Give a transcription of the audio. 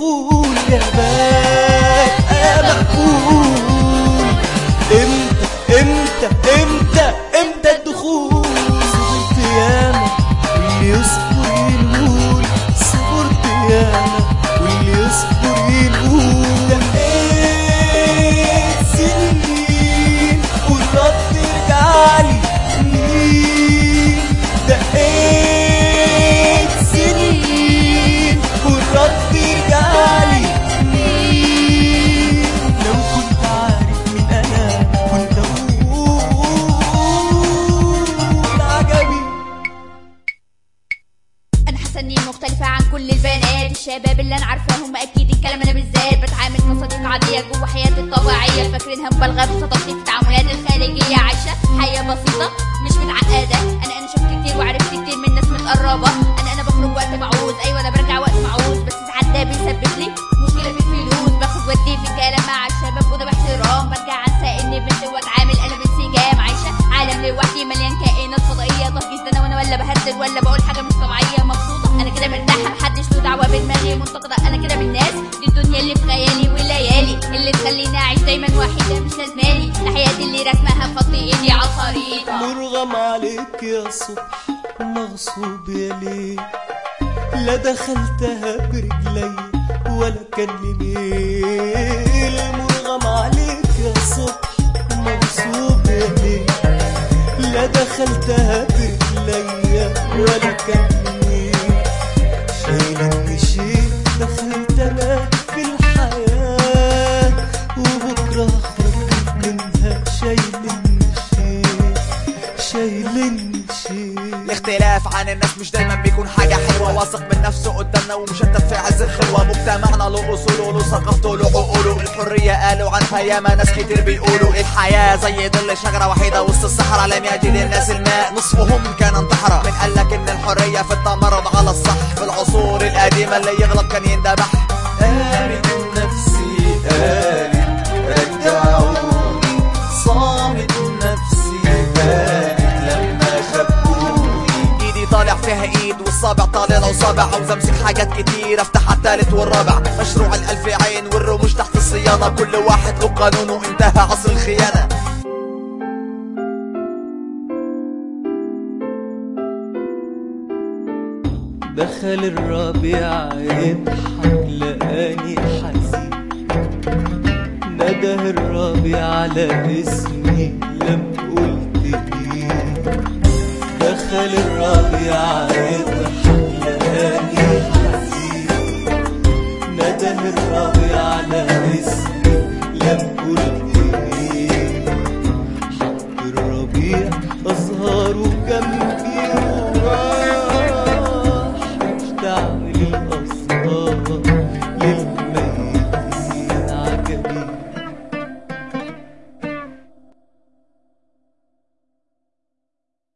الدخول يا بقى مقبول امتى امتى امتى امتى الدخول صبرت ياما واللي يصبر ينقول صبرت ياما واللي يصبر ينقول دقيت سنين والرد يرجعلي مين دقيت سنين والرد يرجعلي مين لو كنت عارف مين انا كنت اقول عجبي انا حاسه اني مختلفه عن كل البنات الشباب اللي انا عارفاهم اكيد الكلام انا بالذات بتعامل كصديقه عاديه جوه حياتي الطبيعيه فاكرينها مبالغه في خططي في التعاملات الخارجيه عايشه حياه بسيطه مش متعقده انا انا شفت كتير وعرفت كتير من ناس متقربه انا انا بخرج وقت بعوز ايوه انا برجع وقت معوز بس ساعات ده بيسبب لي مشكله في الفلوس باخد ودي في الكلام مع الشباب وده باحترام برجع انسى اني بنت واتعامل انا بانسجام عايشه عالم لوحدي مليان كائنات فضائيه ضهجت انا وانا ولا بهدد ولا بقول حاجه مش طبيعيه مبسوطه انا كده مرتاحه محدش له دعوه بدماغي منتقده انا كده بالناس دي الدنيا اللي في خيالي والليالي اللي تخليني اعيش دايما وحيده مش لازمالي حياتي اللي رسمها بخط ايدي على الخريطه مرغم عليك يا صبح مغصوب يا ليل لا دخلتها برجلي ولا كان لي ميل مرغم عليك يا صبح مغصوب يا ليل لا دخلتها برجلي ولا كان لي ميل شايلني شيء دخلت انا في الحياة وبكرة اخرج منها شايلني شيء شايلني شيء الاختلاف عن الناس مش دايما بيكون حاجة حلوة واثق من نفسه قدامنا ومشتت في عز الخلوة مجتمعنا له أصوله له ثقافته له عقوله الحرية قالوا عنها ياما ناس كتير بيقولوا الحياة زي ظل شجرة وحيدة وسط الصحراء لم يجد الناس الماء نصفهم كان انتحر من قالك إن الحرية في التمرد على الصح في العصور القديمة اللي يغلط كان يندبح قالت نفسي قالت رجعوني صامت نفسي قالت لما خبوني ايدي طالع فيها ايد والصابع طالع وصابع عاوز امسك حاجات كتير افتح التالت والرابع مشروع الالف عين والرموش تحت الصيانة كل واحد له قانونه انتهى عصر الخيانة دخل الربيع يضحك لقاني حزين نده الربيع على اسمي لم قلت ايه دخل الربيع يضحك لقاني حزين نده الربيع على اسمي لم قلت